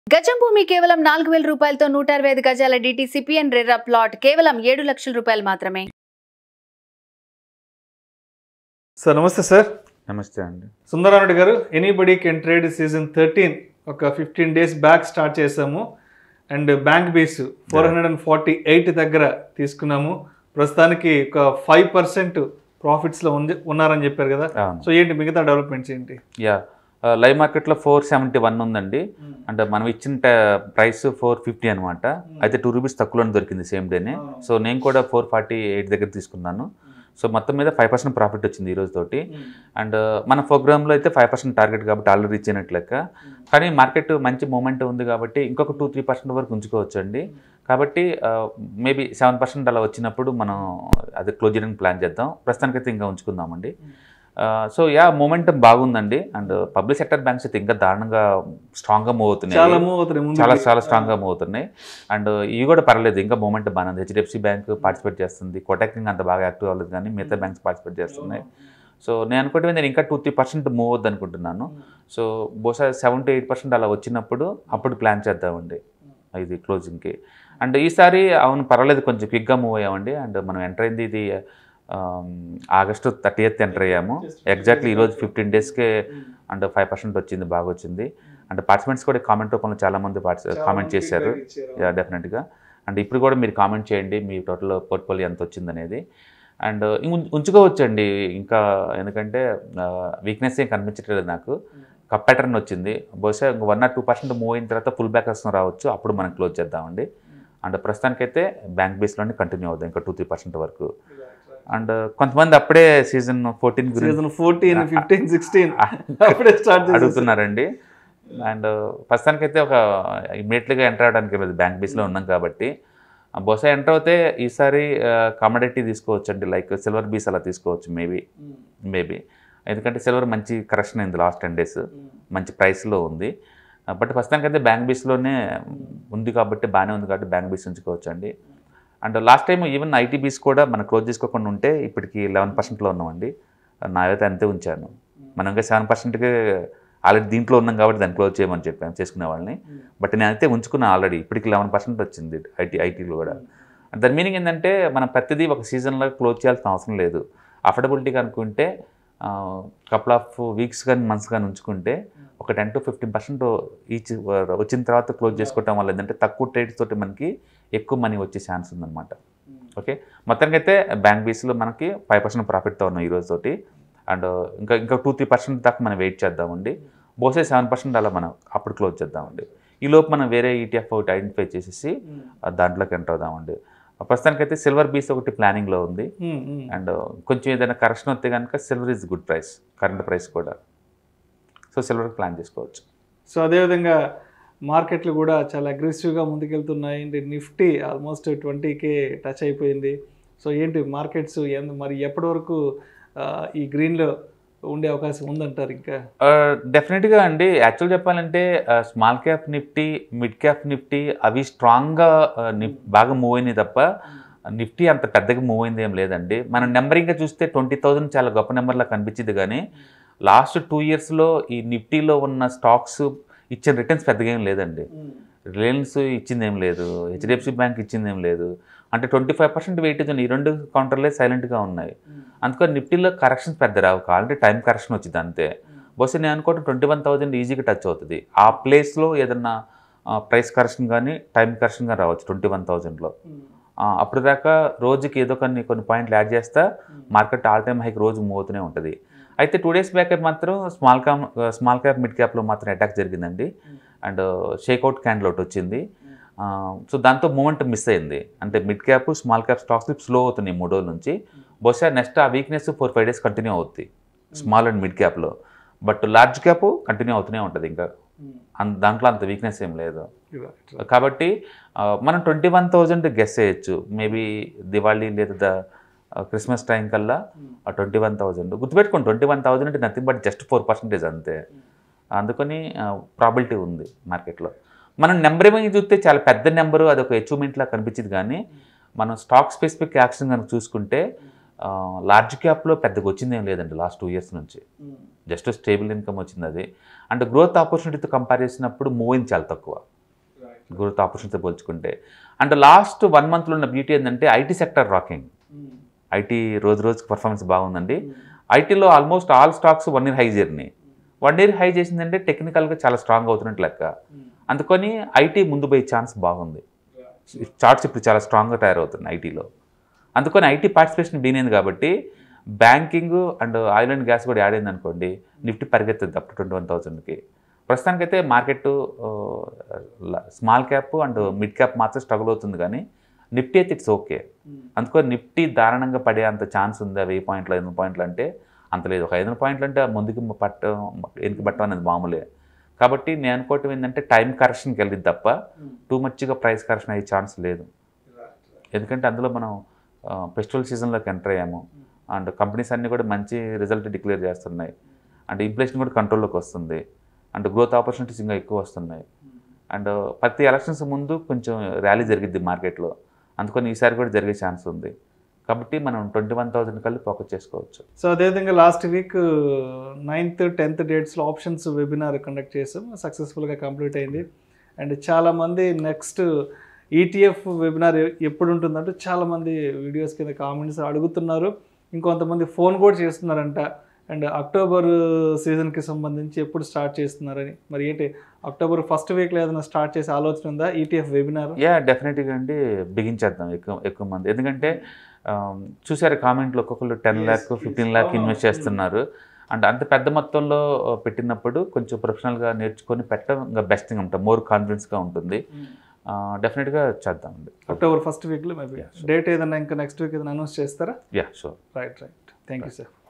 గజం భూమి కేవలం నాలుగు వేల రూపాయలతో నూట అరవై ఐదు గజాల డిటిసిపిఎన్ రెర్రా ప్లాట్ కేవలం ఏడు లక్షల రూపాయలు మాత్రమే సార్ నమస్తే సార్ నమస్తే అండి సుందరారెడ్డి గారు anybody can trade season thirteen ఒక ఫిఫ్టీన్ డేస్ బ్యాక్ స్టార్ట్ చేసాము and bank base four hundred and forty eight దగ్గర తీసుకున్నాము ప్రస్తుతానికి ఒక ఫైవ్ పర్సెంట్ ప్రాఫిట్స్లో ఉంది ఉన్నారని చెప్పారు కదా అవును సో ఏంటి మిగతా డెవలప్మెంట్స్ ఏంటి యా లైవ్ మార్కెట్లో ఫోర్ సెవెంటీ వన్ ఉందండి అంటే మనం ఇచ్చిన ప్రైస్ ఫోర్ ఫిఫ్టీ అనమాట అయితే టూ రూపీస్ తక్కువలో దొరికింది సేమ్ డేనే సో నేను కూడా ఫోర్ ఫార్టీ ఎయిట్ దగ్గర తీసుకున్నాను సో మొత్తం మీద ఫైవ్ పర్సెంట్ ప్రాఫిట్ వచ్చింది ఈ రోజు తోటి అండ్ మన ప్రోగ్రామ్లో అయితే ఫైవ్ పర్సెంట్ టార్గెట్ కాబట్టి ఆల్రెడీ రీచ్ అయినట్లు లెక్క కానీ మార్కెట్ మంచి మూమెంట్ ఉంది కాబట్టి ఇంకొక టూ త్రీ పర్సెంట్ వరకు ఉంచుకోవచ్చు అండి కాబట్టి మేబీ సెవెన్ పర్సెంట్ అలా వచ్చినప్పుడు మనం అది క్లోజ్ చేయడానికి ప్లాన్ చేద్దాం ప్రస్తుతానికైతే ఇంకా ఉంచుకుందామండి సో యా మూమెంటం బాగుందండి అండ్ పబ్లిక్ సెక్టర్ బ్యాంక్స్ అయితే ఇంకా దారుణంగా స్ట్రాంగ్గా మూవ్ అవుతున్నాయి చాలా మూవ్ అవుతున్నాయి ముందుకి. చాలా చాలా స్ట్రాంగ్గా మూవ్ అవుతున్నాయి అండ్ ఇవి కూడా పర్లేదు ఇంకా మూమెంట్ బాగానే ఉంది హెచ్డిఎఫ్సి బ్యాంక్ పార్టిసిపేట్ చేస్తుంది కోటక్ ఇంకా అంత బాగా యాక్టివ్ అవ్వలేదు కానీ మిగతా బ్యాంక్స్ పార్టిసిపేట్ చేస్తున్నాయి సో నేను అనుకుంటే నేను ఇంకా టూ త్రీ పర్సెంట్ మూవ్ అవుద్ది అనుకుంటున్నాను సో బహుశా సెవెన్ టు ఎయిట్ పర్సెంట్ అలా వచ్చినప్పుడు అప్పుడు ప్లాన్ చేద్దామండి ఇది క్లోజింగ్కి అండ్ ఈసారి అవును పర్వాలేదు కొంచెం క్విక్గా మూవ్ అయ్యామండి అండ్ మనం ఎంటర్ అయింది ఇది um, August thirty eighth enter అయ్యాము ఎగ్జాక్ట్లీ ఈరోజు ఫిఫ్టీన్ డేస్కే అండ్ ఫైవ్ పర్సెంట్ వచ్చింది బాగా వచ్చింది అండ్ పార్టిసిపెంట్స్ కూడా కామెంట్ రూపంలో చాలామంది పార్టి కామెంట్ చేశారు యా డెఫినెట్గా అండ్ ఇప్పుడు కూడా మీరు కామెంట్ చేయండి మీ టోటల్ పోర్ట్ఫోలియో ఎంత వచ్చిందనేది అండ్ ఉంచుకోవచ్చండి ఇంకా ఎందుకంటే వీక్నెస్ ఏం కనిపించట్లేదు నాకు కప్ ప్యాటర్న్ వచ్చింది బహుశా ఇంక one or two percent move అయిన తర్వాత ఫుల్ బ్యాక్ వస్తుంది రావచ్చు అప్పుడు మనం క్లోజ్ చేద్దామండి అండ్ ప్రస్తుతానికైతే బ్యాంక్ బేస్లోనే కంటిన్యూ అవుతాం ఇంకా టూ త్రీ పర్సెంట్ వరకు అండ్ కొంతమంది అప్పుడే సీజన్ ఫోర్టీన్ గురించి సీజన్ ఫోర్టీన్ ఫిఫ్టీన్ సిక్స్టీన్ అప్పుడే స్టార్ట్ చేసేసారు అడుగుతున్నారండి అండ్ ప్రస్తుతానికి అయితే ఒక ఇమీడియట్గా ఎంటర్ అవడానికి లేదు బ్యాంక్ బేస్లో ఉన్నాం కాబట్టి ఆ, బహుశా ఎంటర్ అవుతే ఈసారి కమోడిటీ తీసుకోవచ్చు అండి లైక్ సిల్వర్ బీస్ అలా తీసుకోవచ్చు మేబీ మేబీ ఎందుకంటే సిల్వర్ మంచి కరెక్షన్ అయింది లాస్ట్ టెన్ డేస్ మంచి ప్రైస్లో ఉంది బట్ ప్రస్తుతానికి అయితే బ్యాంక్ బీస్లోనే ఉంది కాబట్టి బాగానే ఉంది కాబట్టి బ్యాంక్ బీస్ ఉంచుకోవచ్చు అండి and last time even IT BeES కూడా మనం క్లోజ్ చేసుకోకుండా ఉంటే ఇప్పటికి లెవెన్ పర్సెంట్లో ఉన్నామండి నావైతే అంతే ఉంచాను మనం ఇంకా సెవెన్ పర్సెంట్కి ఆల్రెడీ దీంట్లో ఉన్నాం కాబట్టి దాన్ని క్లోజ్ చేయమని చెప్పాను చేసుకునే వాళ్ళని బట్ నేనైతే ఉంచుకున్నాను ఆల్రెడీ ఇప్పటికి లెవెన్ పర్సెంట్ వచ్చింది ఐటీ ఐటీలో కూడా దాని మీనింగ్ ఏంటంటే మనం ప్రతిదీ ఒక సీజన్లో క్లోజ్ చేయాల్సిన అవసరం లేదు అఫోర్డబిలిటీ అనుకుంటే కపుల్ ఆఫ్ వీక్స్ కానీ మంత్స్ కానీ ఉంచుకుంటే ఒక ten to fifteen percent each వచ్చిన తర్వాత క్లోజ్ చేసుకోవటం వల్ల ఏంటంటే తక్కువ ట్రేడ్స్ తోటి మనకి ఎక్కువ మనీ వచ్చే ఛాన్స్ ఉందన్నమాట ఓకే మొత్తానికి అయితే బ్యాంక్ బీస్లో మనకి ఫైవ్ పర్సెంట్ ప్రాఫిట్తో ఉన్నాం ఈ రోజు తోటి అండ్ ఇంకా ఇంకా టూ త్రీ పర్సెంట్ దాకా మనం వెయిట్ చేద్దామండి బహుశా సెవెన్ పర్సెంట్ అలా మనం అప్పుడు క్లోజ్ చేద్దామండి ఈ లోపు మనం వేరే ఈటీఎఫ్ ఒకటి ఐడెంటిఫై చేసేసి ఆ దాంట్లోకి ఎంటర్ అవుదామండి ప్రస్తుతానికైతే సిల్వర్ బీస్ ఒకటి ప్లానింగ్లో ఉంది అండ్ కొంచెం ఏదైనా కరెక్షన్ వస్తే కనుక silver is good price current price కూడా సో సిల్వర్ ప్లాన్ చేసుకోవచ్చు సో అదేవిధంగా మార్కెట్లు కూడా చాలా అగ్రెసివ్గా ముందుకెళ్తున్నాయి అండ్ నిఫ్టీ ఆల్మోస్ట్ ట్వంటీకే టచ్ అయిపోయింది సో ఏంటి మార్కెట్స్ ఎంత మరి ఎప్పటి వరకు ఆ, ఈ గ్రీన్లో ఉండే అవకాశం ఉందంటారు ఇంకా డెఫినెట్గా అండి యాక్చువల్ చెప్పాలంటే small cap Nifty mid cap Nifty అవి స్ట్రాంగ్గా నిఫ్ బాగా మూవ్ అయినాయి తప్ప నిఫ్టీ అంత పెద్దగా మూవ్ అయింది ఏం లేదండి మనం నెంబరింగ్గా చూస్తే ట్వంటీ థౌజండ్ చాలా గొప్ప నెంబర్లా కనిపించింది కానీ లాస్ట్ టూ ఇయర్స్లో ఈ నిఫ్టీలో ఉన్న స్టాక్స్ ఇచ్చిన రిటర్న్స్ పెద్దగా ఏం లేదండి రిలయన్స్ ఇచ్చింది ఏం లేదు హెచ్డిఎఫ్సి బ్యాంక్ ఇచ్చింది ఏం లేదు అంటే ట్వంటీ ఫైవ్ పర్సెంట్ వెయిటేజ్ ఉన్నాయి ఈ రెండు కౌంటర్లే సైలెంట్గా ఉన్నాయి అందుకని నిఫ్టీలో కరెక్షన్స్ పెద్ద రావు కావాలంటే టైం కరెక్షన్ వచ్చింది అంతే బహుశా నేను అనుకోవడం ట్వంటీ వన్ థౌజండ్ ఈజీగా టచ్ అవుతుంది ఆ ప్లేస్లో ఏదన్నా ప్రైస్ కరెక్షన్ కానీ టైం కరెక్షన్ కానీ రావచ్చు ట్వంటీ వన్ థౌజండ్లో అప్పుడు దాకా రోజుకి ఏదో కొన్ని కొన్ని పాయింట్లు యాడ్ చేస్తా మార్కెట్ ఆల్ టైమ్ హైక్ రోజు మూవ్ అవుతూనే ఉంటుంది అయితే టూ డేస్ బ్యాక్ మాత్రం small cap small cap mid క్యాప్లో మాత్రం అటాక్ జరిగిందండి అండ్ షేక్అవుట్ క్యాండిల్ ఒకటి వచ్చింది సో దాంతో మూమెంట్ మిస్ అయింది అంటే mid cap small cap stocks slow అవుతున్నాయి మూడు రోజుల నుంచి బహుశా నెక్స్ట్ ఆ weakness four five days continue అవుతుంది స్మాల్ అండ్ మిడ్ క్యాప్లో బట్ లార్జ్ క్యాప్ కంటిన్యూ అవుతూనే ఉంటుంది ఇంకా అన్- దాంట్లో అంత వీక్నెస్ ఏం లేదు కాబట్టి ఆ, మనం ట్వంటీ వన్ థౌజండ్ గెస్ చేయొచ్చు మేబీ దివాళీ లేదా క్రిస్మస్ టైం కల్లా ట్వంటీ వన్ థౌజండ్ గుర్తుపెట్టుకోండి ట్వంటీ వన్ థౌజండ్ అంటే nothing but just four percentage అంతే అందుకని ప్రాబిలిటీ ఉంది మార్కెట్లో మనం నెంబర్ ఏమైనా చూస్తే చాలా పెద్ద నెంబరు అదొక అచీవ్మెంట్లా కనిపించింది కానీ మనం స్టాక్ స్పెసిఫిక్ యాక్షన్ కనుక చూసుకుంటే లార్జ్ క్యాప్లో పెద్దగా వచ్చింది ఏం లేదండి లాస్ట్ టూ ఇయర్స్ నుంచి జస్ట్ స్టేబుల్ ఇన్కమ్ వచ్చింది అది అండ్ గ్రోత్ ఆపర్చునిటీతో కంపేర్ చేసినప్పుడు మూవ్ అయింది చాలా తక్కువ గ్రోత్ ఆపర్చునిటీతో పోల్చుకుంటే అండ్ లాస్ట్ వన్ మంత్లో ఉన్న బ్యూటీ ఏంటంటే ఐటీ సెక్టర్ రాకింగ్ ఐటీ రోజు రోజుకి పర్ఫార్మెన్స్ బాగుందండి ఐటీలో almost all stocks one year high జరిగినాయి వన్ ఇయర్ హై చేసిందంటే టెక్నికల్గా చాలా స్ట్రాంగ్ అవుతున్నట్టు లెక్క అందుకని ఐటీ ముందు పోయే ఛాన్స్ బాగుంది చార్ట్స్ ఇప్పుడు చాలా స్ట్రాంగ్గా తయారవుతున్నాయి ఐటీలో అందుకని ఐటీ పార్టిసిపేషన్ బీనింది కాబట్టి banking and oil and gas కూడా యాడ్ అయింది అనుకోండి నిఫ్టీ పరిగెత్తుంది అప్ టు ట్వంటీ వన్ థౌసండ్కి ప్రస్తుతానికైతే market small cap and mid cap మాత్రం స్ట్రగుల్ అవుతుంది కానీ నిఫ్టీ అయితే ఇట్స్ ఓకే అందుకని నిఫ్టీ దారుణంగా పడే అంత ఛాన్స్ ఉంది వెయ్యి పాయింట్లు ఐదు పాయింట్లు అంటే అంత లేదు ఒక ఐదు పాయింట్లు అంటే ముందుకు పట్టడం వెనుక పట్టడం అనేది మామూలే కాబట్టి నేను అనుకోవటం ఏంటంటే టైం కరెక్షన్కి వెళ్ళింది తప్ప టూ మచ్గా ప్రైస్ కరెక్షన్ అయ్యే ఛాన్స్ లేదు ఎందుకంటే అందులో మనం ఫెస్టివల్ సీజన్లోకి ఎంటర్ అయ్యాము అండ్ కంపెనీస్ అన్నీ కూడా మంచి రిజల్ట్ డిక్లేర్ చేస్తున్నాయి అండ్ ఇన్ఫ్లేషన్ కూడా కంట్రోల్లోకి వస్తుంది అండ్ గ్రోత్ ఆపర్చునిటీస్ ఇంకా ఎక్కువ వస్తున్నాయి అండ్ ప్రతి ఎలక్షన్స్ ముందు కొంచెం ర్యాలీ జరిగిద్ది మార్కెట్లో అందుకని ఈసారి కూడా జరిగే ఛాన్స్ ఉంది కాబట్టి మనం ట్వంటీ వన్ థౌసండ్ కలిపి ఫోకస్ చేసుకోవచ్చు సో అదేవిధంగా లాస్ట్ వీక్ నైన్త్ టెన్త్ డేట్స్లో ఆప్షన్స్ వెబినార్ కండక్ట్ చేసాం సక్సెస్ఫుల్గా కంప్లీట్ అయింది అండ్ చాలామంది నెక్స్ట్ ఈటీఎఫ్ వెబినార్ ఎప్పుడు ఉంటుందంటే చాలామంది వీడియోస్ కింద కామెంట్స్ అడుగుతున్నారు ఇంకొంతమంది ఫోన్ కూడా చేస్తున్నారంట అండ్ అక్టోబర్ సీజన్కి సంబంధించి ఎప్పుడు స్టార్ట్ చేస్తున్నారని మరి ఏంటి అక్టోబర్ ఫస్ట్ వీక్లో ఏదైనా స్టార్ట్ చేసే ఆలోచన ఉందా ఈటీఎఫ్ వెబినార్ యా డెఫినెట్గా అండి బిగించేద్దాం ఎక్కువ ఎక్కువ మంది ఎందుకంటే ఆ, చూసారు కామెంట్లో ఒక్కొక్కరు ten Yes, lakh yes. Fifteen lakh అవును. ఇన్వెస్ట్ చేస్తున్నారు అండ్ అంత పెద్ద మొత్తంలో ఆ, పెట్టినప్పుడు కొంచెం ప్రొఫెషనల్గా నేర్చుకొని పెట్టడం ఇంకా బెస్ట్గా ఉంటుంది మోర్ కాన్ఫిడెన్స్గా ఉంటుంది డెఫినెట్గా చేద్దామండి అక్టోబర్ ఫస్ట్ వీక్లో మేబీ Yeah, sure. డేట్ ఏదైనా ఇంకా నెక్స్ట్ వీక్ ఏదైనా అనౌన్స్ చేస్తారా yeah sure right right thank you sir